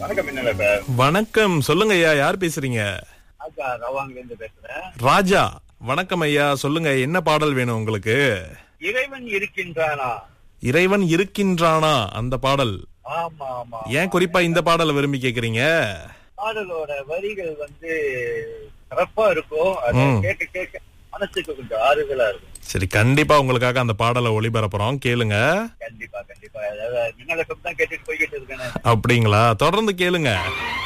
வணக்கம் என்ன சார் வணக்கம் சொல்லுங்க ஐயா யார் பேசுறீங்க ஆக்கா ரவாங்ல இருந்து பேசுறேன் ராஜா வணக்கம் ஐயா சொல்லுங்க என்ன பாடல் வேணும் உங்களுக்கு இறைவன் இருக்கின்றானா இறைவன் இருக்கின்றானா அந்த பாடல் ஆமா ஆமா ஏன் குறிப்பா இந்த பாடலை விரும்பி கேக்குறீங்க பாடலோட வரிகள் வந்து சிறப்பா இருக்கும் அதை ம். கேட்க கேட்க மனசுக்கு கொஞ்சம் ஆறுதலா இருக்கும் சரி கண்டிப்பா உங்களுக்காக அந்த பாடலை ஒளிபரப்புறோம் கேளுங்க கண்டிப்பா கண்டிப்பா அதாவது மின்னலக்கம் தான் கேட்டுட்டு போய்கிட்டு இருக்கேன் அப்படிங்களா தொடர்ந்து கேளுங்க